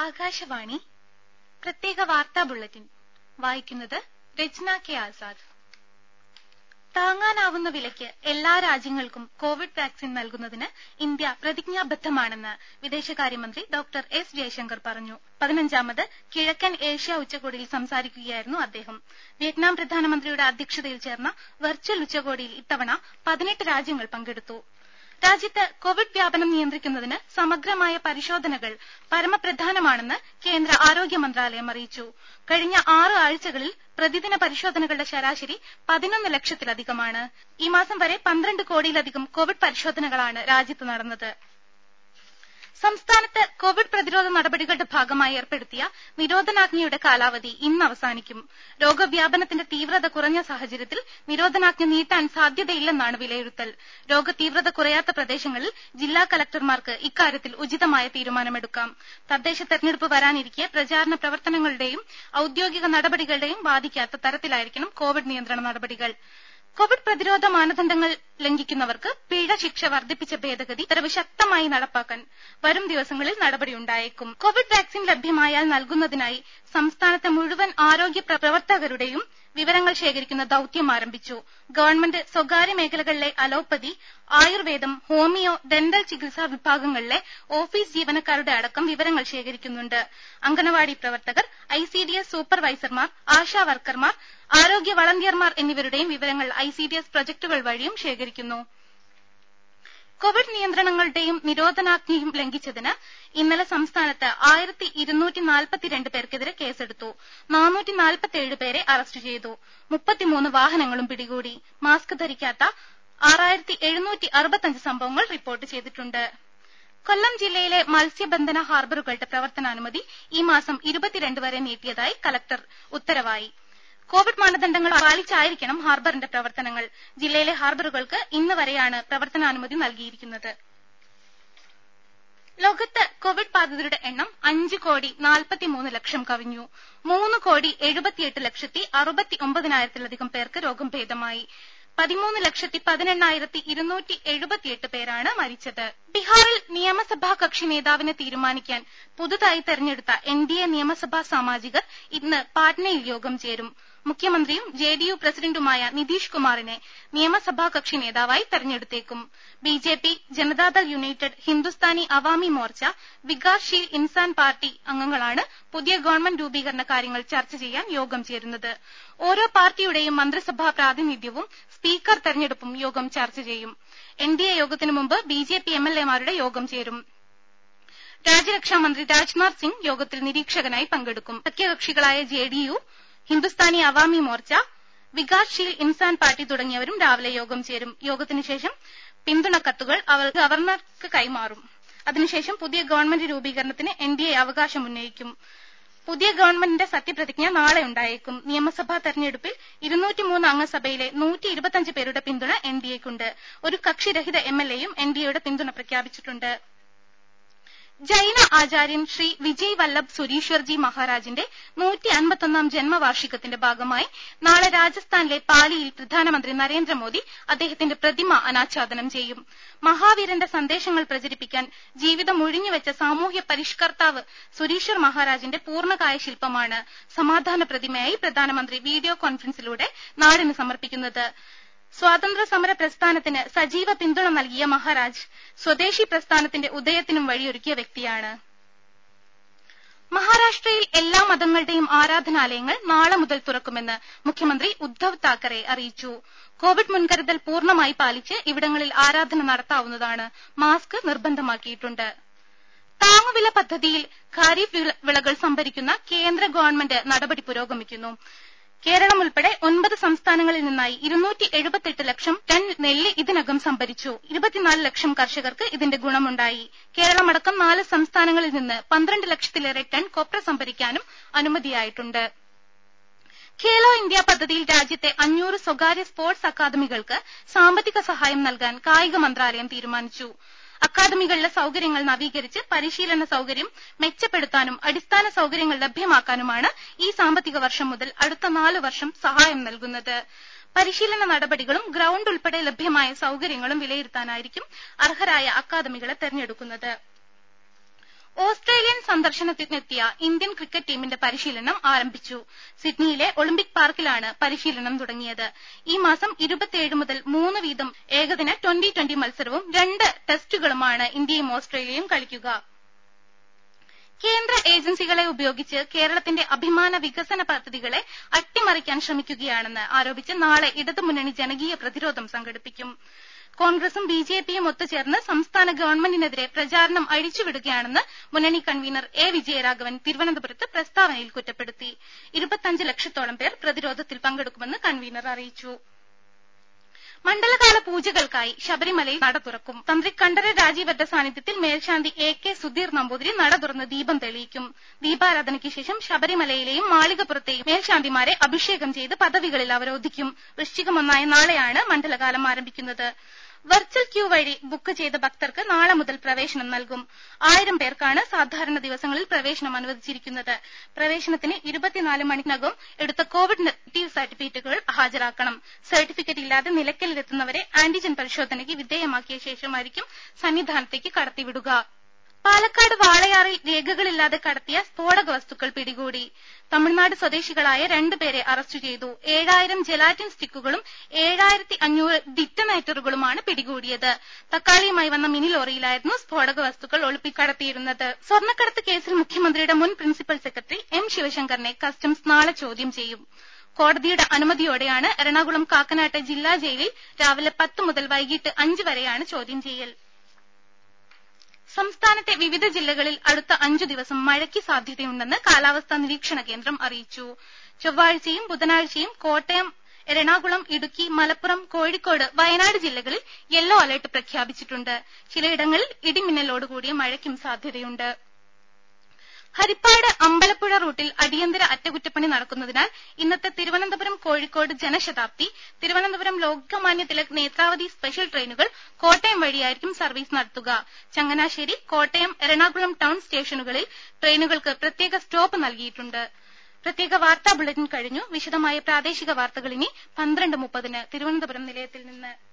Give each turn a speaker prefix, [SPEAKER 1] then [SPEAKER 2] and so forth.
[SPEAKER 1] ആകാശവാണി പ്രത്യേക വാർത്താ ബുള്ളറ്റിൻ വായിക്കുന്നത് രചന കെ ആസാദ് താങ്ങാനാവുന്ന വിലയ്ക്ക് എല്ലാ രാജ്യങ്ങൾക്കും കോവിഡ് വാക്സിൻ നൽകുന്നതിന് ഇന്ത്യ പ്രതിജ്ഞാബദ്ധമാണെന്ന് വിദേശകാര്യമന്ത്രി ഡോക്ടർ എസ് ജയശങ്കർ പറഞ്ഞു പതിനഞ്ചാമത് കിഴക്കൻ ഏഷ്യ ഉച്ചകോടിയിൽ സംസാരിക്കുകയായിരുന്നു അദ്ദേഹം വിയറ്റ്നാം പ്രധാനമന്ത്രിയുടെ അധ്യക്ഷതയിൽ ചേർന്ന വെർച്വൽ ഉച്ചകോടിയിൽ ഇത്തവണ പതിനെട്ട് രാജ്യങ്ങൾ പങ്കെടുത്തു രാജ്യത്ത് കോവിഡ് വ്യാപനം നിയന്ത്രിക്കുന്നതിന് സമഗ്രമായ പരിശോധനകൾ പരമപ്രധാനമാണെന്ന് കേന്ദ്ര ആരോഗ്യ മന്ത്രാലയം അറിയിച്ചു കഴിഞ്ഞ ആറ് ആഴ്ചകളിൽ പ്രതിദിന പരിശോധനകളുടെ ശരാശരി പതിനൊന്ന് ലക്ഷത്തിലധികമാണ് ഈ മാസം വരെ പന്ത്രണ്ട് കോടിയിലധികം കോവിഡ് പരിശോധനകളാണ് രാജ്യത്ത് നടന്നത് സംസ്ഥാനത്ത് കോവിഡ് പ്രതിരോധ നടപടികളുടെ ഭാഗമായി ഏർപ്പെടുത്തിയ നിരോധനാജ്ഞയുടെ കാലാവധി ഇന്ന് അവസാനിക്കും രോഗവ്യാപനത്തിന്റെ തീവ്രത കുറഞ്ഞ സാഹചര്യത്തിൽ നിരോധനാജ്ഞ നീട്ടാൻ സാധ്യതയില്ലെന്നാണ് വിലയിരുത്തൽ രോഗതീവ്രത കുറയാത്ത പ്രദേശങ്ങളിൽ ജില്ലാ കലക്ടർമാർക്ക് ഇക്കാര്യത്തിൽ ഉചിതമായ തീരുമാനമെടുക്കാം തദ്ദേശ തെരഞ്ഞെടുപ്പ് വരാനിരിക്കെ പ്രചാരണ പ്രവർത്തനങ്ങളുടെയും ഔദ്യോഗിക നടപടികളുടെയും ബാധിക്കാത്ത തരത്തിലായിരിക്കണം കോവിഡ് നിയന്ത്രണ നടപടികൾ കോവിഡ് പ്രതിരോധ മാനദണ്ഡങ്ങൾ ലംഘിക്കുന്നവർക്ക് പിഴ ശിക്ഷ വർദ്ധിപ്പിച്ച ഭേദഗതി ഉത്തരവ് ശക്തമായി നടപ്പാക്കാൻ വരും ദിവസങ്ങളിൽ നടപടിയുണ്ടായേക്കും കോവിഡ് വാക്സിൻ ലഭ്യമായാൽ നൽകുന്നതിനായി സംസ്ഥാനത്തെ മുഴുവൻ ആരോഗ്യ പ്രവർത്തകരുടെയും വിവരങ്ങൾ ശേഖരിക്കുന്ന ദൌത്യം ആരംഭിച്ചു ഗവൺമെന്റ് സ്വകാര്യ മേഖലകളിലെ അലോപ്പതി ആയുർവേദം ഹോമിയോ ഡെന്റൽ ചികിത്സാ വിഭാഗങ്ങളിലെ ഓഫീസ് ജീവനക്കാരുടെ അടക്കം വിവരങ്ങൾ ശേഖരിക്കുന്നുണ്ട് അംഗനവാടി പ്രവർത്തകർ ഐസിഡിഎസ് സൂപ്പർവൈസർമാർ ആശാ വർക്കർമാർ ആരോഗ്യ വളണ്ടിയർമാർ എന്നിവരുടെയും വിവരങ്ങൾ ഐസിഡിഎസ് പ്രൊജക്ടുകൾ വഴിയും ശേഖരിക്കുന്നു കോവിഡ് നിയന്ത്രണങ്ങളുടെയും നിരോധനാജ്ഞയും ലംഘിച്ചതിന് ഇന്നലെ സംസ്ഥാനത്ത് ആയിരത്തി ഇരുന്നൂറ്റി നാൽപ്പത്തിരണ്ട് പേർക്കെതിരെ കേസെടുത്തു നാനൂറ്റി നാൽപ്പത്തിയേഴ് പേരെ അറസ്റ്റ് ചെയ്തു മുപ്പത്തിമൂന്ന് വാഹനങ്ങളും പിടികൂടി മാസ്ക് ധരിക്കാത്ത ആറായിരത്തി എഴുന്നൂറ്റി അറുപത്തഞ്ച് സംഭവങ്ങൾ റിപ്പോർട്ട് ചെയ്തിട്ടുണ്ട് കൊല്ലം ജില്ലയിലെ മത്സ്യബന്ധന ഹാർബറുകളുടെ പ്രവർത്തനാനുമതി ഈ മാസം ഇരുപത്തിരണ്ട് വരെ നീട്ടിയതായി കലക്ടർ ഉത്തരവായി കോവിഡ് മാനദണ്ഡങ്ങൾ പാലിച്ചായിരിക്കണം ഹാർബറിന്റെ പ്രവർത്തനങ്ങൾ ജില്ലയിലെ ഹാർബറുകൾക്ക് ഇന്ന് വരെയാണ് പ്രവർത്തനാനുമതി നൽകിയിരിക്കുന്നത് ലോകത്ത് കോവിഡ് ബാധിതരുടെ എണ്ണം അഞ്ച് കോടി നാൽപ്പത്തിമൂന്ന് ലക്ഷം കവിഞ്ഞു മൂന്ന് കോടി എഴുപത്തിയെട്ട് ലക്ഷത്തി അറുപത്തി ഒമ്പതിനായിരത്തിലധികം പേർക്ക് രോഗം ഭേദമായി പതിമൂന്ന് ലക്ഷത്തി പതിനെണ്ണായിരത്തി ഇരുന്നൂറ്റി എഴുപത്തിയെട്ട് പേരാണ് മരിച്ചത് ബീഹാറിൽ നിയമസഭാ കക്ഷി നേതാവിനെ തീരുമാനിക്കാൻ പുതുതായി തെരഞ്ഞെടുത്ത എൻ ഡി എ നിയമസഭാ സാമാജികർ ഇന്ന് പാട്നയിൽ യോഗം ചേരും മുഖ്യമന്ത്രിയും ജെ ഡി യു പ്രസിഡന്റുമായ നിതീഷ് കുമാറിനെ നിയമസഭാ കക്ഷി നേതാവായി തെരഞ്ഞെടുത്തേക്കും B J P Janata Dal United Hindustani Awami Morcha Vikassheel Insaan party അംഗങ്ങളാണ് പുതിയ ഗവൺമെന്റ് രൂപീകരണ കാര്യങ്ങൾ ചർച്ച ചെയ്യാൻ യോഗം ചേരുന്നത് ഓരോ പാർട്ടിയുടെയും മന്ത്രിസഭാ പ്രാതിനിധ്യവും സ്പീക്കർ തെരഞ്ഞെടുപ്പും യോഗം ചർച്ച ചെയ്യും എൻ ഡി എ യോഗത്തിനു മുമ്പ് B J P M L എമാരുടെ യോഗം ചേരും രാജ്യരക്ഷാമന്ത്രി രാജ്നാഥ് സിംഗ് യോഗത്തിൽ നിരീക്ഷകനായി പങ്കെടുക്കും സഖ്യകക്ഷികളായ J D U Hindustani Awami Morcha Vikassheel Insaan party തുടങ്ങിയവരും രാവിലെ യോഗം ചേരും യോഗത്തിനു ശേഷം പിന്തുണ കത്തുകൾ അവർ ഗവർണർക്ക് കൈമാറും അതിനുശേഷം പുതിയ ഗവൺമെന്റ് രൂപീകരണത്തിന് എൻ ഡി എ അവകാശം ഉന്നയിക്കും പുതിയ ഗവൺമെന്റിന്റെ സത്യപ്രതിജ്ഞ നാളെ ഉണ്ടായേക്കും നിയമസഭാ തെരഞ്ഞെടുപ്പിൽ ഇരുന്നൂറ്റിമൂന്ന് അംഗസഭയിലെ നൂറ്റി ഇരുപത്തഞ്ച് പേരുടെ പിന്തുണ എൻ ഡി എക്കുണ്ട് ഒരു കക്ഷിരഹിത എം എൽ എയും എൻ ഡി എയുടെ പിന്തുണ പ്രഖ്യാപിച്ചിട്ടുണ്ട് ജൈന ആചാര്യൻ ശ്രീ വിജയ് വല്ലഭ് സുരീശ്വർജി മഹാരാജിന്റെ നൂറ്റി അൻപത്തൊന്നാം ജന്മവാർഷികത്തിന്റെ ഭാഗമായി നാളെ രാജസ്ഥാനിലെ പാലിയിൽ പ്രധാനമന്ത്രി നരേന്ദ്രമോദി അദ്ദേഹത്തിന്റെ പ്രതിമ അനാച്ഛാദനം ചെയ്യും മഹാവീരന്റെ സന്ദേശങ്ങൾ പ്രചരിപ്പിക്കാൻ ജീവിതം ഒഴിഞ്ഞുവെച്ച സാമൂഹ്യ പരിഷ്കർത്താവ് സുരീശ്വർ മഹാരാജിന്റെ പൂർണ്ണകായ ശില്പമാണ് സമാധാന പ്രതിമയായി പ്രധാനമന്ത്രി വീഡിയോ കോൺഫറൻസിലൂടെ നാടിന് സമർപ്പിക്കുന്നത് സ്വാതന്ത്ര്യ സമര പ്രസ്ഥാനത്തിന് സജീവ പിന്തുണ നൽകിയ മഹാരാജ് സ്വദേശി പ്രസ്ഥാനത്തിന്റെ ഉദയത്തിനും വഴിയൊരുക്കിയ വ്യക്തിയാണ് മഹാരാഷ്ട്രയിൽ എല്ലാ മതങ്ങളുടെയും ആരാധനാലയങ്ങൾ നാളെ മുതൽ തുറക്കുമെന്ന് മുഖ്യമന്ത്രി ഉദ്ധവ് താക്കറെ അറിയിച്ചു കോവിഡ് മുൻകരുതൽ പൂർണ്ണമായി പാലിച്ച് ഇവിടങ്ങളിൽ ആരാധന നടത്താവുന്നതാണ് മാസ്ക് നിർബന്ധമാക്കിയിട്ടുണ്ട് താങ്ങുവില പദ്ധതിയിൽ ഖാരീഫ് വിളകൾ സംഭരിക്കുന്ന കേന്ദ്ര ഗവൺമെന്റ് നടപടി പുരോഗമിക്കുന്നു കേരളം ഉൾപ്പെടെ ഒൻപത് സംസ്ഥാനങ്ങളിൽ നിന്നായി ഇരുന്നൂറ്റി എഴുപത്തെട്ട് ലക്ഷം ടൺ നെല്ല് ഇതിനകം സംഭരിച്ചു ഇരുപത്തിനാല് ലക്ഷം കർഷകർക്ക് ഇതിന്റെ ഗുണമുണ്ടായി കേരളമടക്കം നാല് സംസ്ഥാനങ്ങളിൽ നിന്ന് പന്ത്രണ്ട് ലക്ഷത്തിലേറെ ടൺ കൊപ്ര സംഭരിക്കാനും അനുമതിയായിട്ടുണ്ട് ഖേലോ ഇന്ത്യ പദ്ധതിയിൽ രാജ്യത്തെ അഞ്ഞൂറ് സ്വകാര്യ സ്പോർട്സ് അക്കാദമികൾക്ക് സാമ്പത്തിക സഹായം നൽകാൻ കായിക മന്ത്രാലയം തീരുമാനിച്ചു അക്കാദമികളിലെ സൌകര്യങ്ങൾ നവീകരിച്ച് പരിശീലന സൌകര്യം മെച്ചപ്പെടുത്താനും അടിസ്ഥാന സൌകര്യങ്ങൾ ലഭ്യമാക്കാനുമാണ് ഈ സാമ്പത്തിക വർഷം മുതൽ അടുത്ത നാല് വർഷം സഹായം നൽകുന്നത് പരിശീലന നടപടികളും ഗ്രൌണ്ട് ഉൾപ്പെടെ ലഭ്യമായ സൌകര്യങ്ങളും വിലയിരുത്താനായിരിക്കും അർഹരായ അക്കാദമികളെ തെരഞ്ഞെടുക്കുന്നത് ഓസ്ട്രേലിയൻ സന്ദർശനത്തിനെത്തിയ ഇന്ത്യൻ ക്രിക്കറ്റ് ടീമിന്റെ പരിശീലനം ആരംഭിച്ചു സിഡ്നിയിലെ ഒളിമ്പിക് പാർക്കിലാണ് പരിശീലനം തുടങ്ങിയത് ഈ മാസം ഇരുപത്തിയേഴ് മുതൽ മൂന്ന് വീതം ഏകദിന ട്വന്റി ട്വന്റി മത്സരവും രണ്ട് ടെസ്റ്റുകളുമാണ് ഇന്ത്യയും ഓസ്ട്രേലിയയും കളിക്കുക കേന്ദ്ര ഏജൻസികളെ ഉപയോഗിച്ച് കേരളത്തിന്റെ അഭിമാന വികസന പദ്ധതികളെ അട്ടിമറിക്കാൻ ശ്രമിക്കുകയാണെന്ന് ആരോപിച്ച് നാളെ ഇടതുമുന്നണി ജനകീയ പ്രതിരോധം സംഘടിപ്പിക്കും കോൺഗ്രസും ബി ജെ പിയും ഒത്തുചേർന്ന് സംസ്ഥാന ഗവൺമെന്റിനെതിരെ പ്രചാരണം അഴിച്ചുവിടുകയാണെന്ന് മുന്നണി കൺവീനർ എ വിജയരാഘവൻ തിരുവനന്തപുരത്ത് പ്രസ്താവനയിൽ കുറ്റപ്പെടുത്തി ഇരുപത്തഞ്ച് ലക്ഷത്തോളം പേർ പ്രതിരോധത്തിൽ പങ്കെടുക്കുമെന്ന് കൺവീനർ അറിയിച്ചു മണ്ഡലകാല പൂജകൾക്കായി ശബരിമലയിൽ നട തുറക്കും തന്ത്രി കണ്ഠര രാജീവരുടെ സാന്നിധ്യത്തിൽ മേൽശാന്തി എ കെ സുധീർ നമ്പൂതിരി നട തുറന്ന് ദീപം തെളിയിക്കും ദീപാരാധനയ്ക്ക് ശേഷം ശബരിമലയിലെയും മാളികപ്പുറത്തെയും മേൽശാന്തിമാരെ അഭിഷേകം ചെയ്ത് പദവികളിൽ അവരോധിക്കും വൃശ്ചികം ഒന്നായ നാളെയാണ് മണ്ഡലകാലം ആരംഭിക്കുന്നത് വെർച്വൽ ക്യൂ വഴി ബുക്ക് ചെയ്ത ഭക്തർക്ക് നാളെ മുതൽ പ്രവേശനം നൽകും ആയിരം പേർക്കാണ് സാധാരണ ദിവസങ്ങളിൽ പ്രവേശനം അനുവദിച്ചിരിക്കുന്നത് പ്രവേശനത്തിന് ഇരുപത്തിനാല് മണിക്കകം എടുത്ത കോവിഡ് നെഗറ്റീവ് സർട്ടിഫിക്കറ്റുകൾ ഹാജരാക്കണം സർട്ടിഫിക്കറ്റ് ഇല്ലാതെ നിലയ്ക്കലിലെത്തുന്നവരെ ആന്റിജൻ പരിശോധനയ്ക്ക് വിധേയമാക്കിയ ശേഷമായിരിക്കും സന്നിധാനത്തേക്ക് കടത്തിവിടുക പാലക്കാട് വാളയാറിൽ രേഖകളില്ലാതെ കടത്തിയ സ്ഫോടക വസ്തുക്കൾ പിടികൂടി തമിഴ്നാട് സ്വദേശികളായ രണ്ടുപേരെ അറസ്റ്റ് ചെയ്തു ഏഴായിരം ജെലാറ്റിൻ സ്റ്റിക്കുകളും ഏഴായിരത്തി അഞ്ഞൂറ് ഡിറ്റനേറ്ററുകളുമാണ് പിടികൂടിയത് തക്കാളിയുമായി വന്ന മിനി ലോറിയിലായിരുന്നു സ്ഫോടക വസ്തുക്കൾ ഒളിപ്പിക്കടത്തിയിരുന്നത് സ്വർണ്ണക്കടത്ത് കേസിൽ മുഖ്യമന്ത്രിയുടെ മുൻ പ്രിൻസിപ്പൽ സെക്രട്ടറി എം ശിവശങ്കറിനെ കസ്റ്റംസ് നാളെ ചോദ്യം ചെയ്യും കോടതിയുടെ അനുമതിയോടെയാണ് എറണാകുളം കാക്കനാട്ട് ജില്ലാ ജയിലിൽ രാവിലെ പത്ത് മുതൽ വൈകിട്ട് അഞ്ച് വരെയാണ് ചോദ്യം ചെയ്യൽ സംസ്ഥാനത്തെ വിവിധ ജില്ലകളിൽ അടുത്ത അഞ്ചു ദിവസം മഴയ്ക്ക് സാധ്യതയുണ്ടെന്ന് കാലാവസ്ഥാ നിരീക്ഷണ കേന്ദ്രം അറിയിച്ചു ചൊവ്വാഴ്ചയും ബുധനാഴ്ചയും കോട്ടയം എറണാകുളം ഇടുക്കി മലപ്പുറം കോഴിക്കോട് വയനാട് ജില്ലകളിൽ യെല്ലോ അലർട്ട് പ്രഖ്യാപിച്ചിട്ടുണ്ട് ചിലയിടങ്ങളിൽ ഇടിമിന്നലോടുകൂടിയ മഴയ്ക്കും സാധ്യതയുണ്ട് ഹരിപ്പാട് അമ്പലപ്പുഴ റൂട്ടിൽ അടിയന്തര അറ്റകുറ്റപ്പണി നടക്കുന്നതിനാൽ ഇന്നത്തെ തിരുവനന്തപുരം കോഴിക്കോട് ജനശതാബ്ദി തിരുവനന്തപുരം ലോകമാന്യ തിലക് നേത്രാവതി സ്പെഷ്യൽ ട്രെയിനുകൾ കോട്ടയം വഴിയായിരിക്കും സർവീസ് നടത്തുക ചങ്ങനാശ്ശേരി കോട്ടയം എറണാകുളം ടൌൺ സ്റ്റേഷനുകളിൽ ട്രെയിനുകൾക്ക് പ്രത്യേക സ്റ്റോപ്പ് നൽകിയിട്ടുണ്ട് പ്രത്യേക വാർത്താ ബുള്ളറ്റിൻ കഴിഞ്ഞു വിശദമായ പ്രാദേശിക വാർത്തകൾ ഇനി പന്ത്രണ്ട് മുപ്പതിന് തിരുവനന്തപുരം നിലയത്തിൽ നിന്ന്